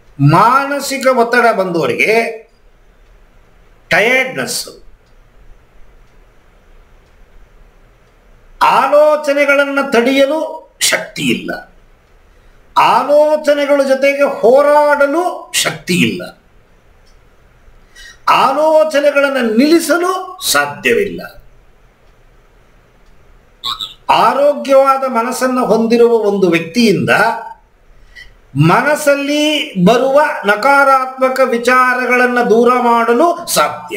ಮಾನಸಿಕ ಒತ್ತಡ ಬಂದವರಿಗೆ ಟಯರ್ಡ್ನೆಸ್ ಆಲೋಚನೆಗಳನ್ನು ತಡೆಯಲು ಶಕ್ತಿ ಇಲ್ಲ ಆಲೋಚನೆಗಳ ಜೊತೆಗೆ ಹೋರಾಡಲು ಶಕ್ತಿ ಇಲ್ಲ ಆಲೋಚನೆಗಳನ್ನು ನಿಲ್ಲಿಸಲು ಸಾಧ್ಯವಿಲ್ಲ ಆರೋಗ್ಯವಾದ ಮನಸ್ಸನ್ನು ಹೊಂದಿರುವ ಒಂದು ವ್ಯಕ್ತಿಯಿಂದ ಮನಸ್ಸಲ್ಲಿ ಬರುವ ನಕಾರಾತ್ಮಕ ವಿಚಾರಗಳನ್ನು ದೂರ ಮಾಡಲು ಸಾಧ್ಯ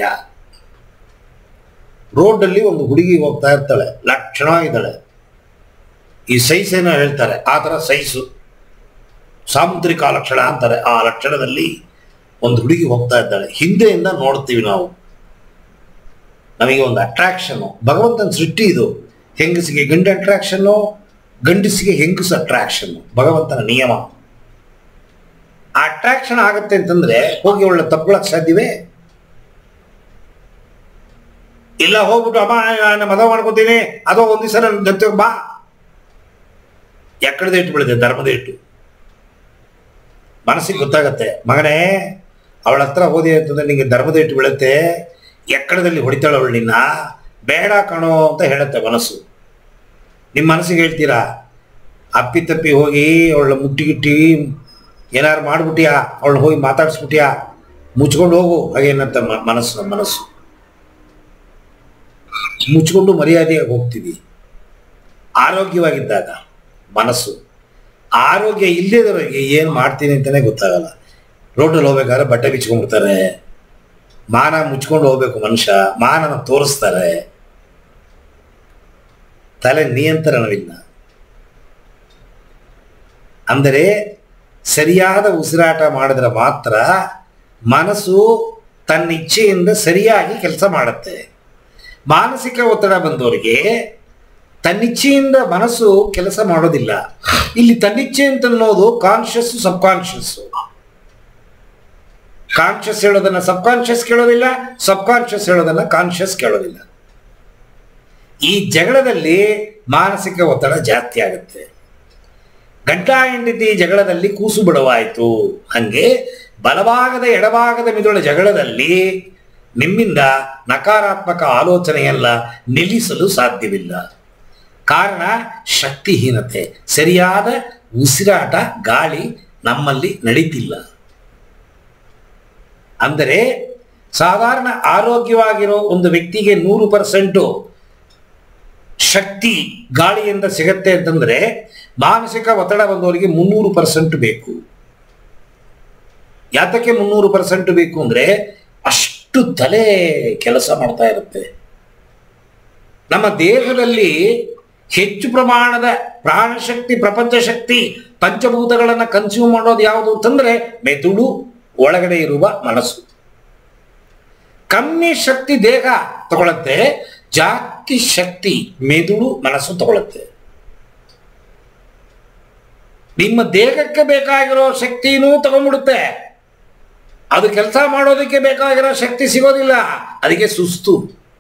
ರೋಡಲ್ಲಿ ಒಂದು ಹುಡುಗಿ ಹೋಗ್ತಾ ಇರ್ತಾಳೆ ಲಕ್ಷಣ ಇದ್ದಾಳೆ ಈ ಸೈಜ್ ಏನೋ ಹೇಳ್ತಾರೆ ಆ ಥರ ಸೈಜು ಸಾಮುದ್ರಿಕ ಲಕ್ಷಣ ಅಂತಾರೆ ಆ ಲಕ್ಷಣದಲ್ಲಿ ಒಂದು ಹುಡುಗಿ ಹೋಗ್ತಾ ಇದ್ದಾಳೆ ಹಿಂದೆಯಿಂದ ನೋಡ್ತೀವಿ ನಾವು ನಮಗೆ ಒಂದು ಅಟ್ರಾಕ್ಷನು ಭಗವಂತನ ಸೃಷ್ಟಿ ಇದು ಹೆಂಗಸಿಗೆ ಗಂಡು ಅಟ್ರಾಕ್ಷನ್ನು ಗಂಡಸಿಗೆ ಹೆಂಗಸ ಅಟ್ರಾಕ್ಷನ್ನು ಭಗವಂತನ ನಿಯಮ ಆ ಅಟ್ರಾಕ್ಷನ್ ಆಗುತ್ತೆ ಅಂತಂದ್ರೆ ಹೋಗಿ ಒಳ್ಳೆ ತಪ್ಕೊಳಕ್ ಸಾಧ್ಯವೇ ಇಲ್ಲ ಹೋಗ್ಬಿಟ್ಟು ಅಮ್ಮ ನಾನು ಮದುವೆ ಮಾಡ್ಕೋತೀನಿ ಅಥವಾ ಒಂದ್ ದಿವಸ ನನ್ನ ಜೊತೆ ಬಾ ಎಕ್ಕಡದ ಇಟ್ಟು ಬಿಡುತ್ತೆ ಧರ್ಮದ ಇಟ್ಟು ಮನಸ್ಸಿಗೆ ಗೊತ್ತಾಗತ್ತೆ ಮಗನೇ ಅವಳ ಹತ್ರ ಹೋದಿ ಅಂತಂದ್ರೆ ನಿಂಗೆ ಧರ್ಮದ ಇಟ್ಟು ಬೀಳುತ್ತೆ ಎಕ್ಕಡದಲ್ಲಿ ಹೊಡಿತಾಳೆ ಅವಳು ನಿನ್ನ ಬೇಡ ಕಣೋ ಅಂತ ಹೇಳುತ್ತೆ ಮನಸ್ಸು ನಿಮ್ಮ ಮನಸ್ಸಿಗೆ ಹೇಳ್ತೀರಾ ಅಪ್ಪಿ ತಪ್ಪಿ ಹೋಗಿ ಅವಳ ಮುಟ್ಟಿಗಿಟ್ಟಿ ಏನಾರು ಮಾಡ್ಬಿಟ್ಟಿಯಾ ಅವಳು ಹೋಗಿ ಮಾತಾಡಿಸ್ಬಿಟ್ಟಿಯಾ ಮುಚ್ಕೊಂಡು ಹೋಗು ಹಾಗೇನಂತ ಮ- ಮನಸ್ಸು ನಮ್ಮ ಮನಸ್ಸು ಮುಚ್ಕೊಂಡು ಮರ್ಯಾದೆಯಾಗಿ ಹೋಗ್ತೀವಿ ಆರೋಗ್ಯವಾಗಿದ್ದಾಗ ಮನಸ್ಸು ಆರೋಗ್ಯ ಇಲ್ಲದವರಿಗೆ ಏನು ಮಾಡ್ತೀನಿ ಅಂತಲೇ ಗೊತ್ತಾಗಲ್ಲ ರೋಡಲ್ಲಿ ಹೋಗ್ಬೇಕಾದ್ರೆ ಬಟ್ಟೆ ಬಿಚ್ಕೊಂಡ್ಬಿಡ್ತಾರೆ ಮಾನ ಮುಚ್ಕೊಂಡು ಹೋಗ್ಬೇಕು ಮನುಷ್ಯ ಮಾನನ ತೋರಿಸ್ತಾರೆ ತಲೆ ನಿಯಂತ್ರಣವಿಲ್ಲ ಅಂದರೆ ಸರಿಯಾದ ಉಸಿರಾಟ ಮಾಡಿದ್ರೆ ಮಾತ್ರ ಮನಸ್ಸು ತನ್ನ ಇಚ್ಛೆಯಿಂದ ಸರಿಯಾಗಿ ಕೆಲಸ ಮಾಡುತ್ತೆ ಮಾನಸಿಕ ಒತ್ತಡ ಬಂದವರಿಗೆ ತನ್ನಿಚ್ಛೆಯಿಂದ ಮನಸ್ಸು ಕೆಲಸ ಮಾಡೋದಿಲ್ಲ ಇಲ್ಲಿ ತನ್ನಿಚ್ಛೆ ಅಂತ ಅನ್ನೋದು ಕಾನ್ಷಿಯಸ್ ಸಬ್ ಕಾನ್ಷಿಯಸ್ ಕಾನ್ಷಿಯಸ್ ಹೇಳೋದನ್ನ ಸಬ್ ಕಾನ್ಷಿಯಸ್ ಕೇಳೋದಿಲ್ಲ ಸಬ್ ಕಾನ್ಷಿಯಸ್ ಹೇಳೋದನ್ನ ಕಾನ್ಷಿಯಸ್ ಕೇಳೋದಿಲ್ಲ ಈ ಜಗಳದಲ್ಲಿ ಮಾನಸಿಕ ಒತ್ತಡ ಜಾಸ್ತಿ ಆಗುತ್ತೆ ಗಂಟ ಹೆಂಡತಿ ಜಗಳದಲ್ಲಿ ಕೂಸು ಬಿಡವಾಯಿತು ಹಂಗೆ ಬಲಭಾಗದ ಎಡಭಾಗದ ಮಿದುಳ ಜಗಳದಲ್ಲಿ ನಿಮ್ಮಿಂದ ನಕಾರಾತ್ಮಕ ಆಲೋಚನೆಯಲ್ಲ ನಿಲ್ಲಿಸಲು ಸಾಧ್ಯವಿಲ್ಲ ಕಾರಣ ಶಕ್ತಿಹೀನತೆ ಸರಿಯಾದ ಉಸಿರಾಟ ಗಾಳಿ ನಮ್ಮಲ್ಲಿ ನಡೀತಿಲ್ಲ ಅಂದರೆ ಸಾಧಾರಣ ಆರೋಗ್ಯವಾಗಿರೋ ಒಂದು ವ್ಯಕ್ತಿಗೆ ನೂರು ಪರ್ಸೆಂಟು ಶಕ್ತಿ ಗಾಳಿಯಿಂದ ಸಿಗತ್ತೆ ಅಂತಂದ್ರೆ ಮಾನಸಿಕ ಒತ್ತಡ ಬಂದವರಿಗೆ ಮುನ್ನೂರು ಪರ್ಸೆಂಟ್ ಬೇಕು ಯಾತಕ್ಕೆ ಮುನ್ನೂರು ಪರ್ಸೆಂಟ್ ಬೇಕು ಅಂದ್ರೆ ಅಷ್ಟು ತಲೆ ಕೆಲಸ ಮಾಡ್ತಾ ಇರುತ್ತೆ ನಮ್ಮ ದೇಹದಲ್ಲಿ ಹೆಚ್ಚು ಪ್ರಮಾಣದ ಪ್ರಾಣಶಕ್ತಿ ಪ್ರಪಂಚ ಶಕ್ತಿ ಪಂಚಭೂತಗಳನ್ನು ಕನ್ಸ್ಯೂಮ್ ಮಾಡೋದು ಯಾವುದು ಅಂತಂದ್ರೆ ಮೆದುಳು ಒಳಗಡೆ ಇರುವ ಮನಸ್ಸು ಕಮ್ಮಿ ಶಕ್ತಿ ದೇಹ ತಗೊಳತ್ತೆ ಜಾಸ್ತಿ ಶಕ್ತಿ ಮೆದುಳು ಮನಸ್ಸು ತಗೊಳುತ್ತೆ ನಿಮ್ಮ ದೇಹಕ್ಕೆ ಬೇಕಾಗಿರೋ ಶಕ್ತಿನೂ ತಗೊಂಡ್ಬಿಡುತ್ತೆ ಅದು ಕೆಲಸ ಮಾಡೋದಕ್ಕೆ ಬೇಕಾಗಿರೋ ಶಕ್ತಿ ಸಿಗೋದಿಲ್ಲ ಅದಕ್ಕೆ ಸುಸ್ತು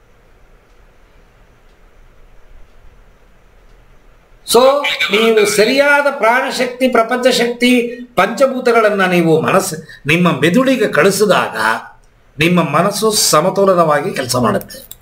ಸೊ ನೀವು ಸರಿಯಾದ ಪ್ರಾಣಶಕ್ತಿ ಪ್ರಪಂಚ ಶಕ್ತಿ ಪಂಚಭೂತಗಳನ್ನ ನೀವು ಮನಸ್ಸು ನಿಮ್ಮ ಮೆದುಳಿಗೆ ಕಳಿಸಿದಾಗ ನಿಮ್ಮ ಮನಸ್ಸು ಸಮತೋಲನವಾಗಿ ಕೆಲಸ ಮಾಡುತ್ತೆ